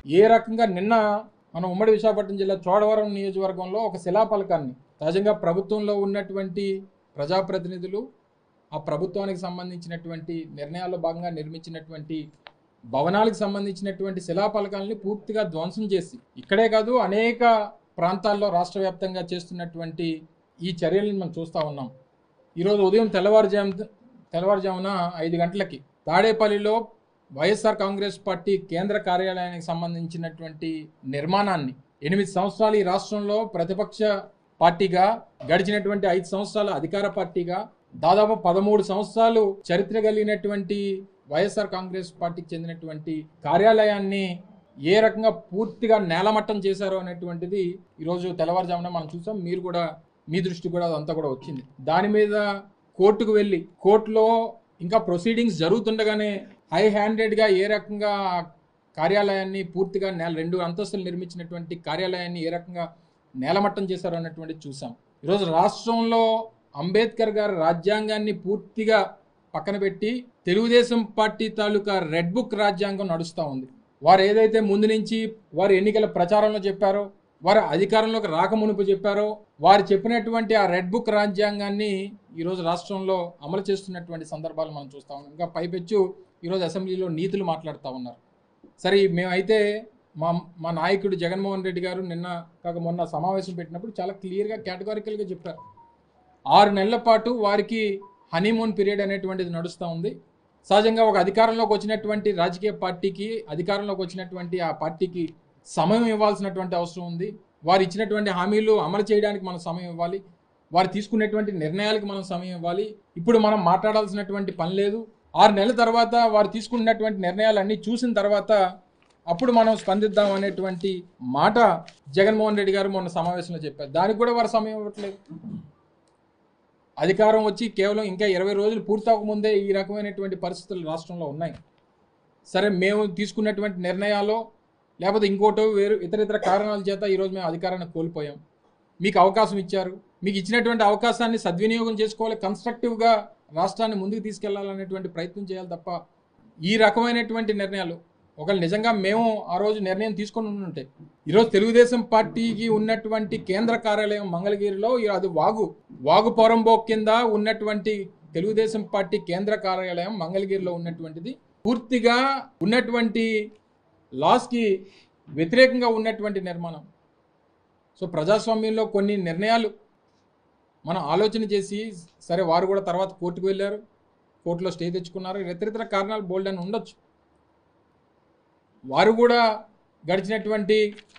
ఏ రకంగా నిన్న మన ఉమ్మడి విశాఖపట్నం జిల్లా చోడవరం నియోజకవర్గంలో ఒక శిలాఫలకాన్ని సహజంగా ప్రభుత్వంలో ఉన్నటువంటి ప్రజాప్రతినిధులు ఆ ప్రభుత్వానికి సంబంధించినటువంటి నిర్ణయాల్లో భాగంగా నిర్మించినటువంటి భవనాలకు సంబంధించినటువంటి శిలాఫలకాలని పూర్తిగా ధ్వంసం చేసి ఇక్కడే కాదు అనేక ప్రాంతాల్లో రాష్ట్ర వ్యాప్తంగా చేస్తున్నటువంటి ఈ చర్యలను మనం చూస్తూ ఉన్నాం ఈరోజు ఉదయం తెల్లవారుజాము తెల్లవారుజామున ఐదు గంటలకి తాడేపల్లిలో వైఎస్ఆర్ కాంగ్రెస్ పార్టీ కేంద్ర కార్యాలయానికి సంబంధించినటువంటి నిర్మాణాన్ని ఎనిమిది సంవత్సరాలు ఈ రాష్ట్రంలో ప్రతిపక్ష పార్టీగా గడిచినటువంటి ఐదు సంవత్సరాల అధికార పార్టీగా దాదాపు పదమూడు సంవత్సరాలు చరిత్ర కలిగినటువంటి వైఎస్ఆర్ కాంగ్రెస్ పార్టీకి చెందినటువంటి కార్యాలయాన్ని ఏ రకంగా పూర్తిగా నేలమట్టం చేశారో అనేటువంటిది ఈరోజు తెల్లవారుజామున మనం చూసాం మీరు కూడా మీ దృష్టి కూడా అదంతా కూడా వచ్చింది దాని మీద కోర్టుకు వెళ్ళి కోర్టులో ఇంకా ప్రొసీడింగ్స్ జరుగుతుండగానే హై హ్యాండెడ్గా ఏ రకంగా ఆ కార్యాలయాన్ని పూర్తిగా నేల రెండు అంతస్తులు నిర్మించినటువంటి కార్యాలయాన్ని ఏ రకంగా నేలమట్టం చేశారో అన్నటువంటిది చూసాం ఈరోజు రాష్ట్రంలో అంబేద్కర్ గారి రాజ్యాంగాన్ని పూర్తిగా పక్కన పెట్టి తెలుగుదేశం పార్టీ తాలూకా రెడ్ బుక్ రాజ్యాంగం నడుస్తూ ఉంది వారు ఏదైతే ముందు నుంచి వారు ఎన్నికల ప్రచారంలో చెప్పారో వారు అధికారంలోకి రాకమునుపు చెప్పారో వారు చెప్పినటువంటి ఆ రెడ్ బుక్ రాజ్యాంగాన్ని ఈరోజు రాష్ట్రంలో అమలు చేస్తున్నటువంటి సందర్భాలు మనం చూస్తా ఉన్నాం ఇంకా పైపెచ్చు ఈరోజు అసెంబ్లీలో నీతులు మాట్లాడుతూ ఉన్నారు సరే మేమైతే మా మా నాయకుడు జగన్మోహన్ రెడ్డి గారు నిన్న కాక మొన్న సమావేశం పెట్టినప్పుడు చాలా క్లియర్గా కేటగారికల్గా చెప్పారు ఆరు నెలల పాటు వారికి హనీమూన్ పీరియడ్ అనేటువంటిది నడుస్తూ ఉంది సహజంగా ఒక అధికారంలోకి వచ్చినటువంటి రాజకీయ పార్టీకి అధికారంలోకి వచ్చినటువంటి ఆ పార్టీకి సమయం ఇవ్వాల్సినటువంటి అవసరం ఉంది వారు ఇచ్చినటువంటి హామీలు అమలు చేయడానికి మనం సమయం ఇవ్వాలి వారు తీసుకునేటువంటి నిర్ణయాలకు మనం సమయం ఇవ్వాలి ఇప్పుడు మనం మాట్లాడాల్సినటువంటి పని లేదు ఆరు నెలల తర్వాత వారు తీసుకున్నటువంటి నిర్ణయాలన్నీ చూసిన తర్వాత అప్పుడు మనం స్పందిద్దాం అనేటువంటి మాట జగన్మోహన్ రెడ్డి గారు మొన్న సమావేశంలో చెప్పారు దానికి కూడా వారు సమయం ఇవ్వట్లేదు అధికారం వచ్చి కేవలం ఇంకా ఇరవై రోజులు పూర్తవకముందే ఈ రకమైనటువంటి పరిస్థితులు రాష్ట్రంలో ఉన్నాయి సరే మేము తీసుకున్నటువంటి నిర్ణయాలు లేకపోతే ఇంకోటో వేరు ఇతర ఇతర కారణాల చేత ఈరోజు మేము అధికారాన్ని కోల్పోయాం మీకు అవకాశం ఇచ్చారు మీకు ఇచ్చినటువంటి అవకాశాన్ని సద్వినియోగం చేసుకోవాలి కన్స్ట్రక్టివ్గా రాష్ట్రాన్ని ముందుకు తీసుకెళ్లాలనేటువంటి ప్రయత్నం చేయాలి తప్ప ఈ రకమైనటువంటి నిర్ణయాలు ఒకవేళ నిజంగా మేము ఆ రోజు నిర్ణయం తీసుకొని ఉంటే ఈరోజు తెలుగుదేశం పార్టీకి ఉన్నటువంటి కేంద్ర కార్యాలయం మంగళగిరిలో ఈ- అది వాగు వాగు పోరంబోక్ కింద ఉన్నటువంటి తెలుగుదేశం పార్టీ కేంద్ర కార్యాలయం మంగళగిరిలో ఉన్నటువంటిది పూర్తిగా ఉన్నటువంటి లాస్కి వ్యతిరేకంగా ఉన్నటువంటి నిర్మాణం సో ప్రజాస్వామ్యంలో కొన్ని నిర్ణయాలు మనం ఆలోచన చేసి సరే వారు కూడా తర్వాత కోర్టుకు వెళ్ళారు కోర్టులో స్టే తెచ్చుకున్నారు ఇతరితర కారణాలు బోల్డ్ అని ఉండొచ్చు వారు కూడా గడిచినటువంటి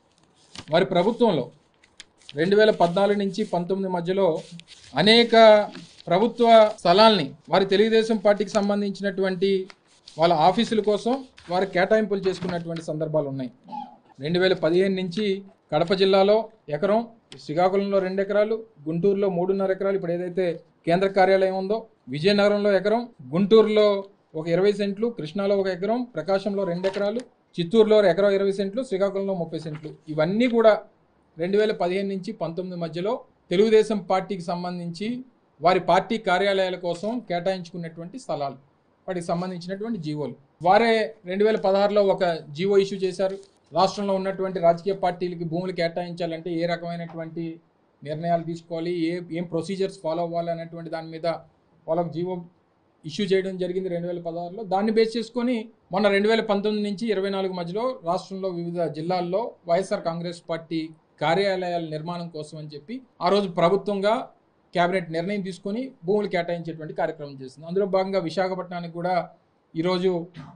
వారి ప్రభుత్వంలో రెండు వేల పద్నాలుగు నుంచి పంతొమ్మిది మధ్యలో అనేక ప్రభుత్వ స్థలాల్ని వారి తెలుగుదేశం పార్టీకి సంబంధించినటువంటి వాళ్ళ ఆఫీసుల కోసం వారు కేటాయింపులు చేసుకున్నటువంటి సందర్భాలు ఉన్నాయి రెండు వేల పదిహేను నుంచి కడప జిల్లాలో ఎకరం శ్రీకాకుళంలో రెండు ఎకరాలు గుంటూరులో మూడున్నర ఎకరాలు ఇప్పుడు ఏదైతే కేంద్ర కార్యాలయం ఉందో విజయనగరంలో ఎకరం గుంటూరులో ఒక ఇరవై సెంట్లు కృష్ణాలో ఒక ఎకరం ప్రకాశంలో రెండు ఎకరాలు చిత్తూరులో ఎకరం ఇరవై సెంట్లు శ్రీకాకుళంలో ముప్పై సెంట్లు ఇవన్నీ కూడా రెండు వేల పదిహేను నుంచి పంతొమ్మిది మధ్యలో తెలుగుదేశం పార్టీకి సంబంధించి వారి పార్టీ కార్యాలయాల కోసం కేటాయించుకున్నటువంటి స్థలాలు వాటికి సంబంధించినటువంటి జీవోలు వారే రెండు వేల పదహారులో ఒక జీవో ఇష్యూ చేశారు రాష్ట్రంలో ఉన్నటువంటి రాజకీయ పార్టీలకి భూములు కేటాయించాలంటే ఏ రకమైనటువంటి నిర్ణయాలు తీసుకోవాలి ఏ ఏం ప్రొసీజర్స్ ఫాలో అవ్వాలి అనేటువంటి దాని మీద వాళ్ళకి జీవో ఇష్యూ చేయడం జరిగింది రెండు వేల పదహారులో దాన్ని బేస్ చేసుకొని మొన్న రెండు వేల పంతొమ్మిది నుంచి ఇరవై నాలుగు మధ్యలో రాష్ట్రంలో వివిధ జిల్లాల్లో వైఎస్ఆర్ కాంగ్రెస్ పార్టీ కార్యాలయాల నిర్మాణం కోసం అని చెప్పి ఆ రోజు ప్రభుత్వంగా కేబినెట్ నిర్ణయం తీసుకొని భూములు కేటాయించేటువంటి కార్యక్రమం చేసింది అందులో భాగంగా విశాఖపట్నానికి కూడా ఈరోజు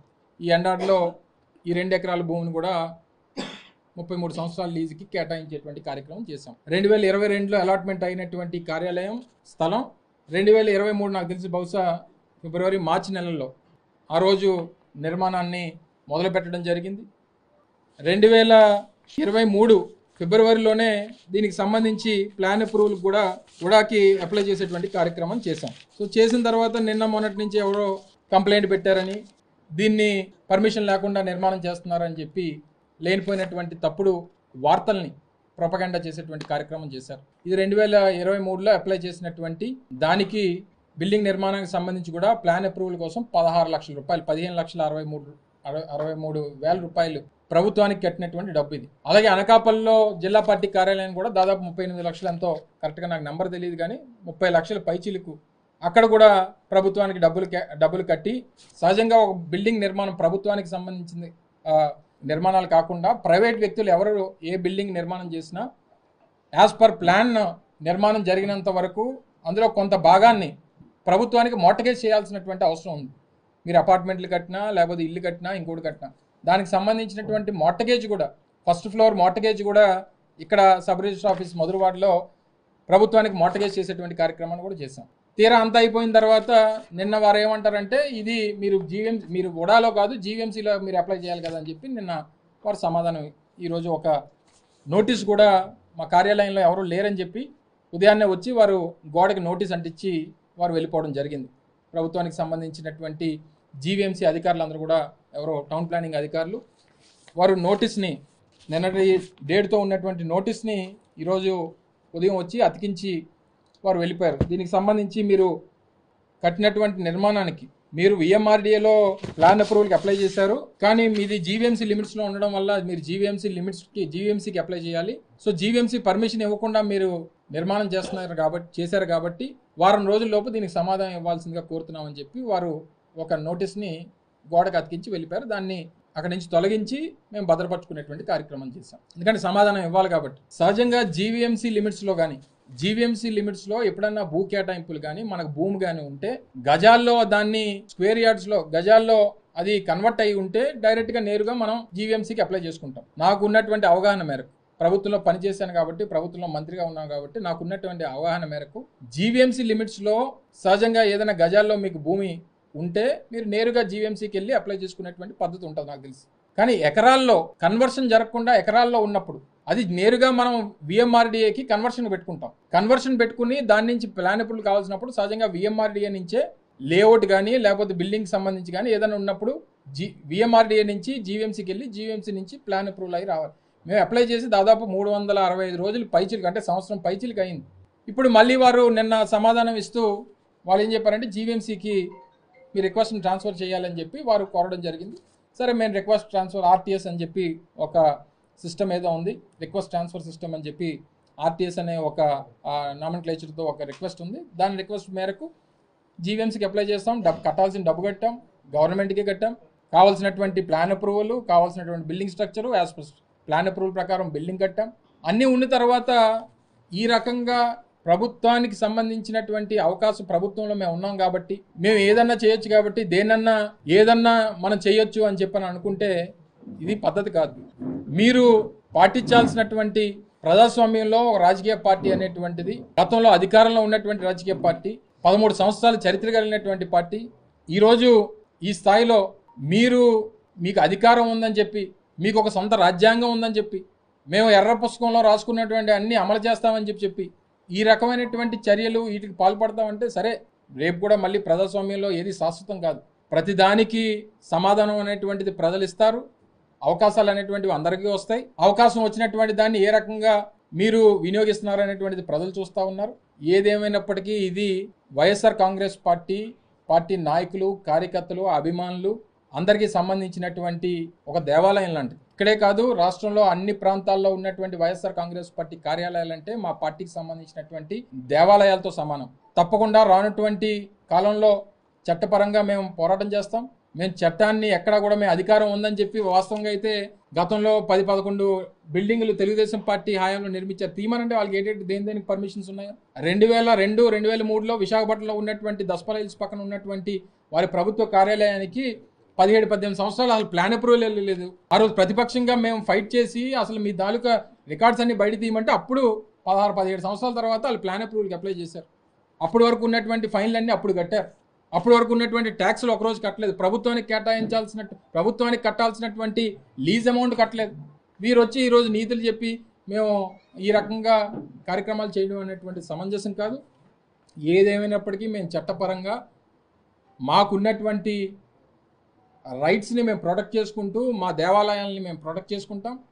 ఈ ఎండాడిలో ఈ రెండు ఎకరాల భూమిని కూడా ముప్పై మూడు సంవత్సరాల లీజుకి కేటాయించేటువంటి కార్యక్రమం చేశాం రెండు వేల ఇరవై రెండులో అలాట్మెంట్ అయినటువంటి కార్యాలయం స్థలం రెండు వేల ఇరవై మూడు నాకు తెలిసి బహుశా ఫిబ్రవరి మార్చి నెలల్లో ఆ రోజు నిర్మాణాన్ని మొదలు పెట్టడం జరిగింది రెండు వేల ఇరవై మూడు ఫిబ్రవరిలోనే దీనికి సంబంధించి ప్లాన్ అప్రూవల్ కూడా ఉడాకి అప్లై చేసేటువంటి కార్యక్రమం చేశాం సో చేసిన తర్వాత నిన్న మొన్నటి నుంచి ఎవరో కంప్లైంట్ పెట్టారని దీన్ని పర్మిషన్ లేకుండా నిర్మాణం చేస్తున్నారని చెప్పి లేనిపోయినటువంటి తప్పుడు వార్తల్ని ప్రొపగండా చేసేటువంటి కార్యక్రమం చేశారు ఇది రెండు వేల ఇరవై మూడులో అప్లై చేసినటువంటి దానికి బిల్డింగ్ నిర్మాణానికి సంబంధించి కూడా ప్లాన్ అప్రూవల్ కోసం పదహారు లక్షల రూపాయలు పదిహేను లక్షల అరవై మూడు అరవై అరవై మూడు వేల రూపాయలు ప్రభుత్వానికి కట్టినటువంటి డబ్బు ఇది అలాగే అనకాపల్లిలో జిల్లా పార్టీ కార్యాలయం కూడా దాదాపు ముప్పై ఎనిమిది లక్షలు ఎంతో కరెక్ట్గా నాకు నెంబర్ తెలియదు కానీ ముప్పై లక్షల పైచీలకు అక్కడ కూడా ప్రభుత్వానికి డబ్బులు కే- డబ్బులు కట్టి సహజంగా ఒక బిల్డింగ్ నిర్మాణం ప్రభుత్వానికి సంబంధించింది ఆ, నిర్మాణాలు కాకుండా ప్రైవేట్ వ్యక్తులు ఎవరు ఏ బిల్డింగ్ నిర్మాణం చేసినా యాజ్ పర్ ప్లాన్ నిర్మాణం జరిగినంత వరకు అందులో కొంత భాగాన్ని ప్రభుత్వానికి మోటగేజ్ చేయాల్సినటువంటి అవసరం ఉంది మీరు అపార్ట్మెంట్లు కట్టినా లేకపోతే ఇల్లు కట్టినా ఇంకోటి కట్టినా దానికి సంబంధించినటువంటి మోటగేజ్ కూడా ఫస్ట్ ఫ్లోర్ మోటగేజ్ కూడా ఇక్కడ సబ్ రిజిస్టర్ ఆఫీస్ మధురవాడలో ప్రభుత్వానికి మోటగేజ్ చేసేటువంటి కార్యక్రమాన్ని కూడా చేశాం తీరా అంతా అయిపోయిన తర్వాత నిన్న వారు ఏమంటారంటే ఇది మీరు జీవీఎం మీరు ఉడాలో కాదు జీవీఎంసీలో మీరు అప్లై చేయాలి కదా అని చెప్పి నిన్న వారు సమాధానం ఈరోజు ఒక నోటీస్ కూడా మా కార్యాలయంలో ఎవరు లేరని చెప్పి ఉదయాన్నే వచ్చి వారు గోడకి నోటీస్ అంటించి వారు వెళ్ళిపోవడం జరిగింది ప్రభుత్వానికి సంబంధించినటువంటి జీవీఎంసీ అధికారులందరూ కూడా ఎవరో టౌన్ ప్లానింగ్ అధికారులు వారు నోటీస్ని నిన్నటి డేట్తో ఉన్నటువంటి నోటీస్ని ఈరోజు ఉదయం వచ్చి అతికించి వారు వెళ్ళిపోయారు దీనికి సంబంధించి మీరు కట్టినటువంటి నిర్మాణానికి మీరు విఎంఆర్డిఏలో ప్లాన్ అప్రూవల్కి అప్లై చేశారు కానీ మీది జీవీఎంసీ లిమిట్స్లో ఉండడం వల్ల మీరు జీవీఎంసీ లిమిట్స్కి జీవీఎంసీకి అప్లై చేయాలి సో జీవీఎంసీ పర్మిషన్ ఇవ్వకుండా మీరు నిర్మాణం చేస్తున్నారు కాబట్టి చేశారు కాబట్టి వారం రోజుల లోపు దీనికి సమాధానం ఇవ్వాల్సిందిగా కోరుతున్నామని చెప్పి వారు ఒక నోటీస్ని గోడకు అతికించి వెళ్ళిపోయారు దాన్ని అక్కడి నుంచి తొలగించి మేము భద్రపరచుకునేటువంటి కార్యక్రమం చేశాం ఎందుకంటే సమాధానం ఇవ్వాలి కాబట్టి సహజంగా జీవీఎంసీ లిమిట్స్లో కానీ జీవీఎంసీ లిమిట్స్లో ఎప్పుడన్నా భూ కేటాయింపులు కానీ మనకు భూమి కానీ ఉంటే గజాల్లో దాన్ని స్క్వేర్ యార్డ్స్లో గజాల్లో అది కన్వర్ట్ అయి ఉంటే డైరెక్ట్గా నేరుగా మనం జీవీఎంసీకి అప్లై చేసుకుంటాం నాకు ఉన్నటువంటి అవగాహన మేరకు ప్రభుత్వంలో పనిచేశాను కాబట్టి ప్రభుత్వంలో మంత్రిగా ఉన్నాను కాబట్టి నాకు ఉన్నటువంటి అవగాహన మేరకు జీవీఎంసీ లిమిట్స్లో సహజంగా ఏదైనా గజాల్లో మీకు భూమి ఉంటే మీరు నేరుగా జీవీఎంసీకి వెళ్ళి అప్లై చేసుకునేటువంటి పద్ధతి ఉంటుంది నాకు తెలిసి కానీ ఎకరాల్లో కన్వర్షన్ జరగకుండా ఎకరాల్లో ఉన్నప్పుడు అది నేరుగా మనం విఎంఆర్డిఏకి కన్వర్షన్ పెట్టుకుంటాం కన్వర్షన్ పెట్టుకుని దాని నుంచి ప్లాన్ అప్రూవల్ కావాల్సినప్పుడు సహజంగా విఎంఆర్డిఏ నుంచే లేఅవుట్ కానీ లేకపోతే బిల్డింగ్ సంబంధించి కానీ ఏదైనా ఉన్నప్పుడు జీ విఎంఆర్డిఏ నుంచి జీవీఎంసీకి వెళ్ళి జీవీఎంసీ నుంచి ప్లాన్ అప్రూవల్ అయ్యి రావాలి మేము అప్లై చేసి దాదాపు మూడు వందల అరవై ఐదు రోజులు పైచిలకు అంటే సంవత్సరం పైచిలకు అయింది ఇప్పుడు మళ్ళీ వారు నిన్న సమాధానం ఇస్తూ వాళ్ళు ఏం చెప్పారంటే జీవీఎంసీకి మీ రిక్వెస్ట్ని ట్రాన్స్ఫర్ చేయాలని చెప్పి వారు కోరడం జరిగింది సరే మేము రిక్వెస్ట్ ట్రాన్స్ఫర్ ఆర్టీఎస్ అని చెప్పి ఒక సిస్టమ్ ఏదో ఉంది రిక్వెస్ట్ ట్రాన్స్ఫర్ సిస్టమ్ అని చెప్పి ఆర్టీఎస్ అనే ఒక నామన్ క్లేచర్తో ఒక రిక్వెస్ట్ ఉంది దాని రిక్వెస్ట్ మేరకు జీవీఎంసీకి అప్లై చేస్తాం డబ్బు కట్టాల్సిన డబ్బు కట్టాం గవర్నమెంట్కి కట్టాం కావాల్సినటువంటి ప్లాన్ అప్రూవల్ కావాల్సినటువంటి building structure as plan approval ప్రకారం బిల్డింగ్ కట్టాం అన్నీ ఉన్న తర్వాత ఈ రకంగా ప్రభుత్వానికి సంబంధించినటువంటి అవకాశం ప్రభుత్వంలో మేము ఉన్నాం కాబట్టి మేము ఏదన్నా చేయొచ్చు కాబట్టి దేనన్నా ఏదన్నా మనం చేయొచ్చు అని చెప్పని అనుకుంటే ఇది పద్ధతి కాదు మీరు పాటించాల్సినటువంటి ప్రజాస్వామ్యంలో ఒక రాజకీయ పార్టీ అనేటువంటిది గతంలో అధికారంలో ఉన్నటువంటి రాజకీయ పార్టీ పదమూడు సంవత్సరాల చరిత్ర కలిగినటువంటి పార్టీ ఈరోజు ఈ స్థాయిలో మీరు మీకు అధికారం ఉందని చెప్పి మీకు ఒక సొంత రాజ్యాంగం ఉందని చెప్పి మేము ఎర్ర పుస్తకంలో రాసుకున్నటువంటి అన్ని అమలు చేస్తామని చెప్పి చెప్పి ఈ రకమైనటువంటి చర్యలు వీటికి పాల్పడతామంటే సరే రేపు కూడా మళ్ళీ ప్రజాస్వామ్యంలో ఏది శాశ్వతం కాదు ప్రతిదానికి సమాధానం అనేటువంటిది ప్రజలు ఇస్తారు అవకాశాలు అనేటువంటివి అందరికీ వస్తాయి అవకాశం వచ్చినటువంటి దాన్ని ఏ రకంగా మీరు వినియోగిస్తున్నారు అనేటువంటిది ప్రజలు చూస్తూ ఉన్నారు ఏదేమైనప్పటికీ ఇది వైఎస్ఆర్ కాంగ్రెస్ పార్టీ పార్టీ నాయకులు కార్యకర్తలు అభిమానులు అందరికీ సంబంధించినటువంటి ఒక దేవాలయం లాంటిది ఇక్కడే కాదు రాష్ట్రంలో అన్ని ప్రాంతాల్లో ఉన్నటువంటి వైఎస్ఆర్ కాంగ్రెస్ పార్టీ కార్యాలయాలంటే మా పార్టీకి సంబంధించినటువంటి దేవాలయాలతో సమానం తప్పకుండా రానటువంటి కాలంలో చట్టపరంగా మేము పోరాటం చేస్తాం మేము చట్టాన్ని ఎక్కడా కూడా మేము అధికారం ఉందని చెప్పి వాస్తవంగా అయితే గతంలో పది పదకొండు బిల్డింగ్లు తెలుగుదేశం పార్టీ హయాంలో నిర్మించారు తీమనంటే వాళ్ళకి ఏంటంటే దేని దేనికి పర్మిషన్స్ ఉన్నాయో రెండు వేల రెండు రెండు వేల మూడులో విశాఖపట్నంలో ఉన్నటువంటి దస్పల హిల్స్ పక్కన ఉన్నటువంటి వారి ప్రభుత్వ కార్యాలయానికి పదిహేడు పద్దెనిమిది సంవత్సరాలు అసలు ప్లాన్ అప్రూవల్ వెళ్ళలేదు ఆ రోజు ప్రతిపక్షంగా మేము ఫైట్ చేసి అసలు మీ తాలూకా రికార్డ్స్ అన్ని బయట తీయమంటే అప్పుడు పదహారు పదిహేడు సంవత్సరాల తర్వాత వాళ్ళు ప్లాన్ అప్రూవల్కి అప్లై చేశారు అప్పటి వరకు ఉన్నటువంటి ఫైన్లన్నీ అప్పుడు కట్టారు అప్పటి వరకు ఉన్నటువంటి ట్యాక్స్లు ఒకరోజు కట్టలేదు ప్రభుత్వానికి కేటాయించాల్సిన ప్రభుత్వానికి కట్టాల్సినటువంటి లీజ్ అమౌంట్ కట్టలేదు వీరు వచ్చి ఈరోజు నీతులు చెప్పి మేము ఈ రకంగా కార్యక్రమాలు చేయడం అనేటువంటి సమంజసం కాదు ఏదేమైనప్పటికీ మేము చట్టపరంగా మాకున్నటువంటి రైట్స్ని మేము ప్రొటెక్ట్ చేసుకుంటూ మా దేవాలయాల్ని మేము ప్రొటెక్ట్ చేసుకుంటాం